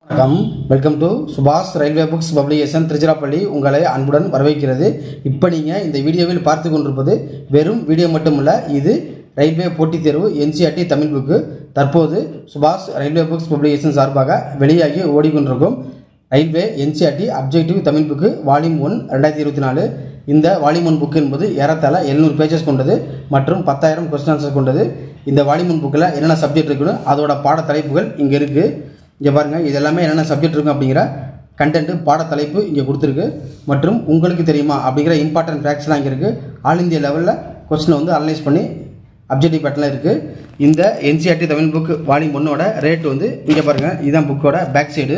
வணக்கம் welcome to சுபாஷ் railway books publication Tiruchirappalli உங்களை அன்புடன் வரவேற்கிறது இப்போ நீங்கள் இந்த வீடியோவில் பார்த்து கொண்டிருப்பது வெறும் வீடியோ மட்டுமல்ல இது ரயில்வே போட்டித் தேர்வு என்சிஆர்டி தமிழ் புக்கு தற்போது சுபாஷ் ரயில்வே புக்ஸ் பப்ளிகேஷன் சார்பாக வெளியாகி ஓடிக்கொண்டிருக்கும் railway NCRT objective Tamil book volume one ரெண்டாயிரத்தி இருபத்தி நாலு இந்த வால்யூம் ஒன் புக்கு என்பது ஏறத்தாழ எழுநூறு பேஜஸ் கொண்டது மற்றும் பத்தாயிரம் கொஸ்டின் ஆன்சர் கொண்டது இந்த வால்யூம் ஒன் புக்கில் என்னென்ன சப்ஜெக்ட் இருக்குன்னு அதோட பாட தலைப்புகள் இங்கே இருக்குது இங்கே பாருங்கள் இது எல்லாமே என்னென்ன சப்ஜெக்ட் இருக்கும் அப்படிங்கிற கண்டென்ட் பாட தலைப்பு இங்கே கொடுத்துருக்கு மற்றும் உங்களுக்கு தெரியுமா அப்படிங்கிற இம்பார்ட்டன்ட் ஃபேக்ட்ஸ்லாம் இங்கே இருக்குது ஆல் இந்தியா லெவலில் கொஸ்டினை வந்து அனலைஸ் பண்ணி அப்ஜெக்டிவ் பேட்டர்லாம் இருக்குது இந்த என்சிஆர்டி தமிழ் புக் வால்யூம் ஒன்னோட ரேட் வந்து இங்கே பாருங்கள் இதுதான் புக்கோட பேக் சைடு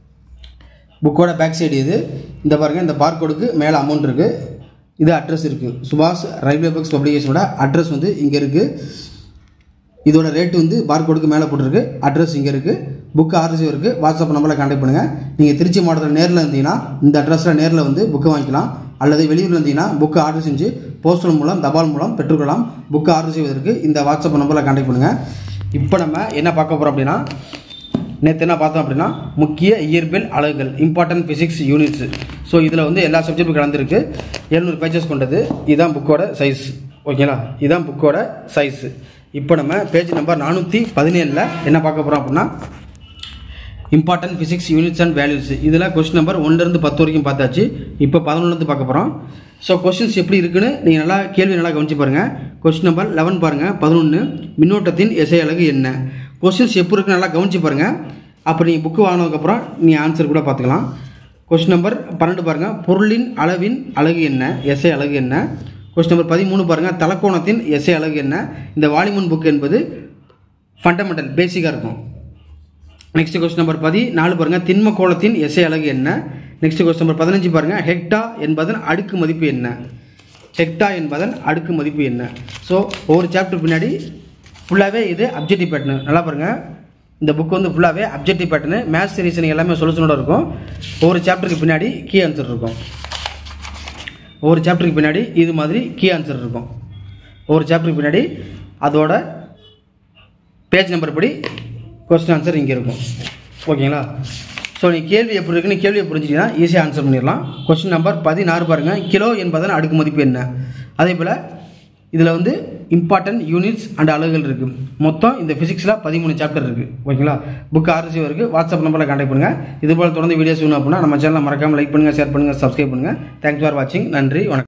புக்கோட பேக் சைடு இது இந்த பாருங்கள் இந்த பார்கோடுக்கு மேலே அமௌண்ட் இருக்குது இது அட்ரஸ் இருக்குது சுபாஷ் ரயில்வே புக்ஸ் பப்ளிகேஷனோட அட்ரஸ் வந்து இங்கே இருக்குது இதோட ரேட் வந்து பார்கோடுக்கு மேலே போட்டிருக்கு அட்ரஸ் இங்கே இருக்குது புக்கு ஆர்சி இருக்குது வாட்ஸ்அப் நம்பரில் கான்டாக்ட் பண்ணுங்கள் நீங்கள் திருச்சி மாவட்டத்தில் நேரில் இருந்தீங்கன்னா இந்த அட்ரஸில் நேரில் வந்து புக்கு வாங்கிக்கலாம் அல்லது வெளியூரில் இருந்தீங்கன்னா புக்கு ஆர்டர் செஞ்சு போஸ்டல் மூலம் தபால் மூலம் பெற்றுக்கொள்ளலாம் புக்கு ஆர்டர் செய்வதற்கு இந்த வாட்ஸ்அப் நம்பரில் கான்டாக்ட் பண்ணுங்கள் இப்போ நம்ம என்ன பார்க்க போகிறோம் அப்படின்னா நேற்று என்ன பார்த்தோம் அப்படின்னா முக்கிய இயற்பியல் அலகுகள் இம்பார்ட்டன்ட் ஃபிசிக்ஸ் யூனிட்ஸ் ஸோ இதில் வந்து எல்லா சப்ஜெக்டும் கலந்துருக்கு எழுநூறு பேஜஸ் கொண்டது இதுதான் புக்கோட சைஸ் ஓகேங்களா இதுதான் புக்கோட சைஸ் இப்போ நம்ம பேஜ் நம்பர் நானூற்றி பதினேழில் என்ன பார்க்க போகிறோம் அப்படின்னா important physics units and values இதில் கொஸ்டின் நம்பர் ஒன்லேருந்து பத்து வரைக்கும் பார்த்தாச்சு இப்போ பதினொன்றுலேருந்து பார்க்க போகிறோம் ஸோ கொஸ்டின்ஸ் எப்படி இருக்குன்னு நீங்கள் நல்லா கேள்வி நல்லா கவனிச்சு பாருங்கள் கொஸ்டின் நம்பர் லெவன் பாருங்கள் பதினொன்று மின்னோட்டத்தின் எசை அலகு என்ன கொஸ்டின்ஸ் எப்படி இருக்குன்னு நல்லா கவனிச்சு பாருங்கள் அப்போ நீங்கள் புக்கு வாங்கினதுக்கப்புறம் நீங்கள் ஆன்சர் கூட பார்த்துக்கலாம் கொஸ்டின் நம்பர் பன்னெண்டு பாருங்கள் பொருளின் அளவின் அலகு என்ன எஸ்ஐ அலகு என்ன கொஸ்டின் நம்பர் பதிமூணு பாருங்கள் தலக்கோணத்தின் எஸ்ஐ அலகு என்ன இந்த வாலிமன் புக் என்பது ஃபண்டமெண்டல் பேசிக்காக இருக்கும் நெக்ஸ்ட் கொஸ்டின் நம்பர் பதி நாலு பாருங்கள் திண்ம கோலத்தின் எஸ்ஐ அலகு என்ன நெக்ஸ்ட் கொஸ்டின் நம்பர் பதினஞ்சு பாருங்கள் ஹெக்டா என்பதன் அடுக்கு மதிப்பு என்ன ஹெக்டா என்பதன் அடுக்கு மதிப்பு என்ன ஸோ ஒவ்வொரு சாப்டர் பின்னாடி ஃபுல்லாகவே இது அப்ஜெக்டிவ் பேட்டர்னு நல்லா பாருங்கள் இந்த புக் வந்து ஃபுல்லாகவே அப்ஜெக்டிவ் பேட்டர்னு மேத்ஸ் ரீசனிங் எல்லாமே சொல்யூஷனோட இருக்கும் ஒவ்வொரு சாப்டருக்கு பின்னாடி கீ ஆன்சர் இருக்கும் ஒவ்வொரு சாப்டருக்கு பின்னாடி இது மாதிரி கீ ஆன்சர் இருக்கும் ஒவ்வொரு சாப்டருக்கு பின்னாடி அதோட பேஜ் நம்பர் படி கொஸ்டின் ஆன்சர் இங்கே இருக்கும் ஓகேங்களா ஸோ நீ கேள்வி எப்படி இருக்குன்னு கேள்வியை புரிஞ்சிங்கன்னா ஈஸியாக ஆன்சர் பண்ணிடலாம் கொஸ்டின் நம்பர் பதினாறு பாருங்கள் கிலோ என்பதன் அடுக்கு மதிப்பு என்ன அதே போல் இதில் வந்து இம்பார்ட்டன்ட் யூனிட்ஸ் அண்ட் அலகுகள் இருக்குது மொத்தம் இந்த ஃபிசிக்ஸில் பதிமூணு சாப்டர் இருக்குது ஓகேங்களா புக் ஆர்சி இருக்குது வாட்ஸ்அப் நம்பரில் கான்டாக்ட் பண்ணுங்கள் இது போல் தொடர்ந்து வீடியோஸ் வேணும் அப்படின்னா நம்ம சேனலை மறக்காமல் லைக் பண்ணுங்கள் ஷேர் பண்ணுங்கள் சப்ஸ்கிரைப் பண்ணுங்கள் தேங்க்ஸ் ஃபார் வாட்சிங் நன்றி வணக்கம்